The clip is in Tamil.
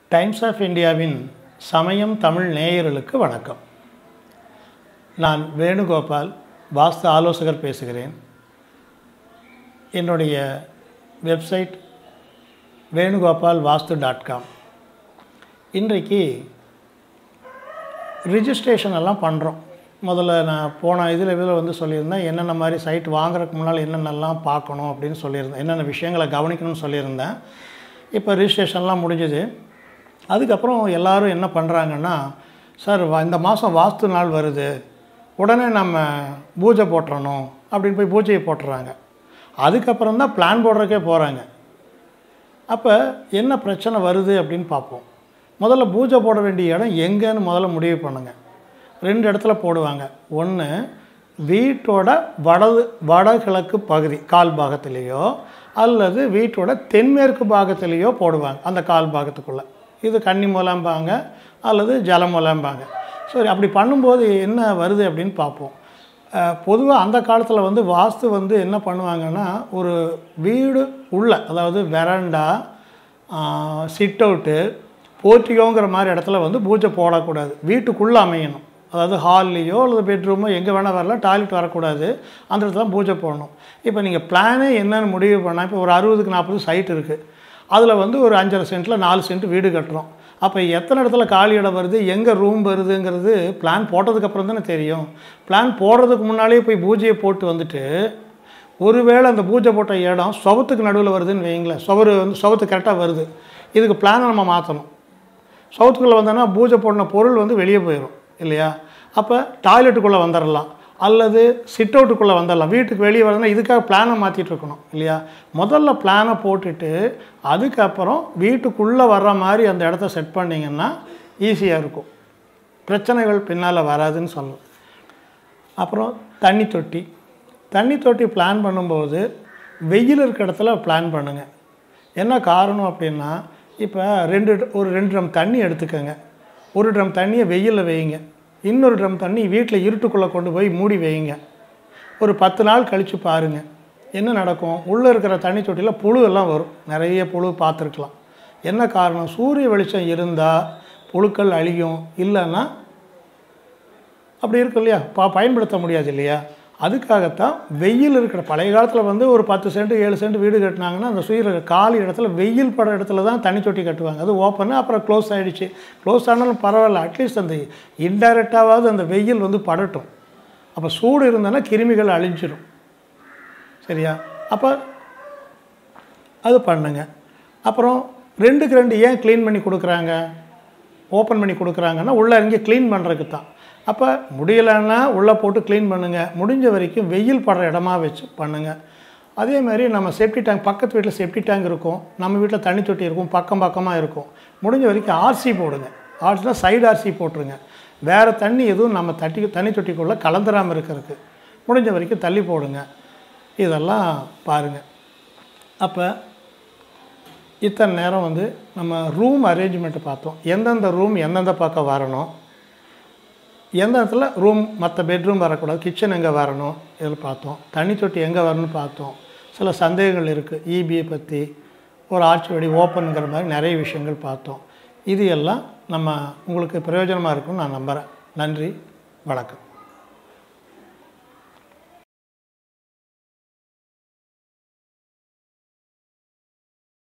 டைம்ஸ் ஆஃப் இந்தியாவின் சமயம் தமிழ் நேயர்களுக்கு வணக்கம் நான் வேணுகோபால் வாஸ்து ஆலோசகர் பேசுகிறேன் என்னுடைய website Venugopal vastu dot com இன்றைக்கு ரிஜிஸ்ட்ரேஷன் எல்லாம் பண்ணுறோம் முதல்ல நான் போன இதில் இதில் வந்து சொல்லியிருந்தேன் என்னென்ன மாதிரி சைட் வாங்குறதுக்கு முன்னால் என்னென்னலாம் பார்க்கணும் அப்படின்னு சொல்லியிருந்தேன் என்னென்ன விஷயங்களை கவனிக்கணும்னு சொல்லியிருந்தேன் இப்போ ரிஜிஸ்ட்ரேஷன்லாம் முடிஞ்சுது அதுக்கப்புறம் எல்லாரும் என்ன பண்ணுறாங்கன்னா சார் வ- இந்த மாதம் வாஸ்து நாள் வருது உடனே நம்ம பூஜை போட்டுறணும் அப்படின்னு போய் பூஜையை போட்டுறாங்க அதுக்கப்புறம் தான் பிளான் போடுறதுக்கே போகிறாங்க அப்போ என்ன பிரச்சனை வருது அப்படின்னு பார்ப்போம் முதல்ல பூஜை போட வேண்டிய இடம் எங்கேன்னு முதல்ல முடிவு பண்ணுங்க ரெண்டு இடத்துல போடுவாங்க ஒன்று வீட்டோட வடது வடகிழக்கு பகுதி கால் பாகத்திலேயோ அல்லது வீட்டோட தென்மேற்கு பாகத்திலேயோ போடுவாங்க அந்த கால் பாகத்துக்குள்ளே இது கன்னி மூலம்பாங்க அல்லது ஜலமூலம்பாங்க சரி அப்படி பண்ணும்போது என்ன வருது அப்படின்னு பார்ப்போம் பொதுவாக அந்த காலத்தில் வந்து வாஸ்து வந்து என்ன பண்ணுவாங்கன்னா ஒரு வீடு உள்ள அதாவது வெரண்டா சிட் அவுட்டு போர்ட்டிகோங்கிற மாதிரி இடத்துல வந்து பூஜை போடக்கூடாது வீட்டுக்குள்ளே அமையணும் அதாவது ஹால்லேயோ அல்லது பெட்ரூமோ எங்கே வேணால் வரலாம் டாய்லெட் வரக்கூடாது அந்த இடத்துல தான் பூஜை போடணும் இப்போ நீங்கள் பிளானே என்னன்னு முடிவு பண்ணால் இப்போ ஒரு அறுபதுக்கு நாற்பது சைட் இருக்குது அதில் வந்து ஒரு அஞ்சரை சென்ட்டில் நாலு சென்ட் வீடு கட்டுறோம் அப்போ எத்தனை இடத்துல காலி இடம் வருது எங்கே ரூம் வருதுங்கிறது பிளான் போட்டதுக்கப்புறம் தானே தெரியும் பிளான் போடுறதுக்கு முன்னாலே போய் பூஜையை போட்டு வந்துட்டு ஒருவேளை அந்த பூஜை போட்ட இடம் சுவத்துக்கு நடுவில் வருதுன்னு வைங்களேன் சுவரு வந்து சுவத்து கரெக்டாக வருது இதுக்கு பிளானை நம்ம மாற்றணும் சவுத்துக்குள்ளே வந்தோன்னா பூஜை போடின பொருள் வந்து வெளியே போயிடும் இல்லையா அப்போ டாய்லெட்டுக்குள்ளே வந்துடலாம் அல்லது சிட் அவுட்டுக்குள்ளே வந்துடலாம் வீட்டுக்கு வெளியே வரதுனா இதுக்காக பிளானை மாற்றிட்டு இருக்கணும் இல்லையா முதல்ல பிளானை போட்டுட்டு அதுக்கப்புறம் வீட்டுக்குள்ளே வர்ற மாதிரி அந்த இடத்த செட் பண்ணிங்கன்னா ஈஸியாக இருக்கும் பிரச்சனைகள் பின்னால் வராதுன்னு சொல்லலாம் அப்புறம் தண்ணி தொட்டி தண்ணி தொட்டி பிளான் பண்ணும்போது வெயில் இருக்க இடத்துல பிளான் பண்ணுங்கள் என்ன காரணம் அப்படின்னா இப்போ ரெண்டு ஒரு ரெண்டு ட்ரம் தண்ணி எடுத்துக்கோங்க ஒரு ட்ரம் தண்ணியை வெயிலில் வைங்க இன்னொரு ட்ரம் தண்ணி வீட்டில் இருட்டுக்குள்ளே கொண்டு போய் மூடி வைங்க ஒரு பத்து நாள் கழித்து பாருங்கள் என்ன நடக்கும் உள்ளே இருக்கிற தண்ணி தொட்டியில் புழு எல்லாம் வரும் நிறைய புழு பார்த்துருக்கலாம் என்ன காரணம் சூரிய வெளிச்சம் இருந்தால் புழுக்கள் அழியும் இல்லைன்னா அப்படி இருக்கும் இல்லையா பா பயன்படுத்த முடியாது இல்லையா அதுக்காகத்தான் வெயில் இருக்கிற பழைய காலத்தில் வந்து ஒரு பத்து சென்ட் ஏழு சென்ட் வீடு கட்டினாங்கன்னா அந்த சுய காலி இடத்துல வெயில் படுற இடத்துல தான் தண்ணி தொட்டி கட்டுவாங்க அது ஓப்பன் அப்புறம் க்ளோஸ் ஆகிடுச்சு க்ளோஸ் ஆனாலும் பரவாயில்ல அட்லீஸ்ட் அந்த இன்டைரக்டாவது அந்த வெயில் வந்து படட்டும் அப்போ சூடு இருந்ததுன்னா கிருமிகள் அழிஞ்சிடும் சரியா அப்போ அது பண்ணுங்க அப்புறம் ரெண்டுக்கு ரெண்டு ஏன் க்ளீன் பண்ணி கொடுக்குறாங்க ஓப்பன் பண்ணி கொடுக்குறாங்கன்னா உள்ளே இறங்கி க்ளீன் பண்ணுறதுக்கு தான் அப்போ முடியலைன்னா உள்ளே போட்டு க்ளீன் பண்ணுங்கள் முடிஞ்ச வரைக்கும் வெயில் படுற இடமா வச்சு பண்ணுங்கள் அதே மாதிரி நம்ம சேஃப்டி டேங்க் பக்கத்து வீட்டில் சேஃப்டி டேங்க் இருக்கும் நம்ம வீட்டில் தண்ணி தொட்டி இருக்கும் பக்கம் பக்கமாக இருக்கும் முடிஞ்ச வரைக்கும் ஆர்சி போடுங்க ஆர்சினா சைடு ஆர்சி போட்டுருங்க வேறு தண்ணி எதுவும் நம்ம தட்டி தண்ணி தொட்டிக்குள்ளே கலந்துராமல் இருக்கிறதுக்கு முடிஞ்ச வரைக்கும் தள்ளி போடுங்க இதெல்லாம் பாருங்கள் அப்போ இத்தனை நேரம் வந்து நம்ம ரூம் அரேஞ்ச்மெண்ட்டு பார்த்தோம் எந்தெந்த ரூம் எந்தெந்த பக்கம் வரணும் எந்த இடத்துல ரூம் மற்ற பெட்ரூம் வரக்கூடாது கிச்சன் எங்கே வரணும் இதில் பார்த்தோம் தண்ணி தொட்டி எங்கே வரணும்னு பார்த்தோம் சில சந்தேகங்கள் இருக்குது இபியை பற்றி ஒரு ஆட்சி வழி ஓப்பனுங்கிற மாதிரி நிறைய விஷயங்கள் பார்த்தோம் இது எல்லாம் நம்ம உங்களுக்கு பிரயோஜனமாக இருக்கும்னு நான் நம்புகிறேன் நன்றி வணக்கம்